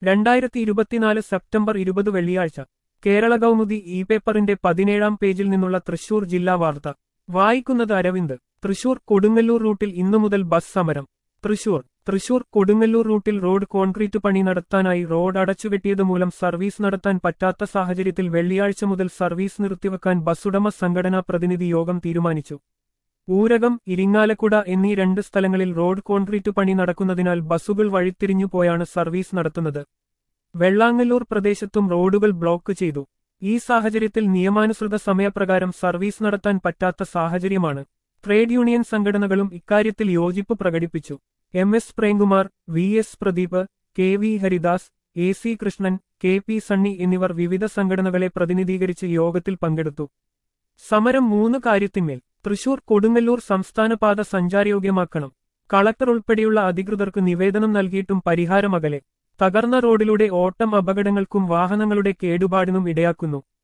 രണ്ടായിരത്തി ഇരുപത്തിനാല് സെപ്റ്റംബർ ഇരുപത് വെള്ളിയാഴ്ച കേരള കൗമുദി ഇ പേപ്പറിന്റെ പതിനേഴാം പേജിൽ നിന്നുള്ള തൃശൂർ ജില്ലാ വാർത്ത വായിക്കുന്നത് അരവിന്ദ് തൃശൂർ കൊടുങ്ങല്ലൂർ റൂട്ടിൽ ഇന്നു മുതൽ ബസ് സമരം തൃശൂർ തൃശൂർ കൊടുങ്ങല്ലൂർ റൂട്ടിൽ റോഡ് കോൺക്രീറ്റ് പണി നടത്താനായി റോഡ് അടച്ചുകെട്ടിയത് മൂലം സർവീസ് നടത്താൻ പറ്റാത്ത സാഹചര്യത്തിൽ വെള്ളിയാഴ്ച മുതൽ സർവീസ് നിർത്തിവെക്കാൻ ബസ്സുടമ സംഘടനാ പ്രതിനിധി യോഗം തീരുമാനിച്ചു ഊരകം ഇരിങ്ങാലക്കുട എന്നീ രണ്ട് സ്ഥലങ്ങളിൽ റോഡ് കോൺക്രീറ്റ് പണി നടക്കുന്നതിനാൽ ബസ്സുകൾ വഴിത്തിരിഞ്ഞു പോയാണ് സർവീസ് നടത്തുന്നത് വെള്ളാങ്ങല്ലൂർ പ്രദേശത്തും റോഡുകൾ ബ്ലോക്ക് ചെയ്തു ഈ സാഹചര്യത്തിൽ നിയമാനുസൃത സമയപ്രകാരം സർവീസ് നടത്താൻ പറ്റാത്ത സാഹചര്യമാണ് ട്രേഡ് യൂണിയൻ സംഘടനകളും ഇക്കാര്യത്തിൽ യോജിപ്പ് പ്രകടിപ്പിച്ചു M S Premkumar V S Pradeep K V Haridas A C Krishnan K P Sunny എന്നിവർ വിവിധ സംഘടനകളെ പ്രതിനിധീകരിച്ച് യോഗത്തിൽ പങ്കെടുത്തു സമരം മൂന്ന് കാര്യത്തിന്മേൽ തൃശൂർ കൊടുങ്ങല്ലൂർ സംസ്ഥാനപാത സഞ്ചാരയോഗ്യമാക്കണം കളക്ടർ ഉൾപ്പെടെയുള്ള അധികൃതർക്ക് നിവേദനം നൽകിയിട്ടും പരിഹാരമകലെ തകർന്ന റോഡിലൂടെ ഓട്ടം അപകടങ്ങൾക്കും വാഹനങ്ങളുടെ കേടുപാടിനും ഇടയാക്കുന്നു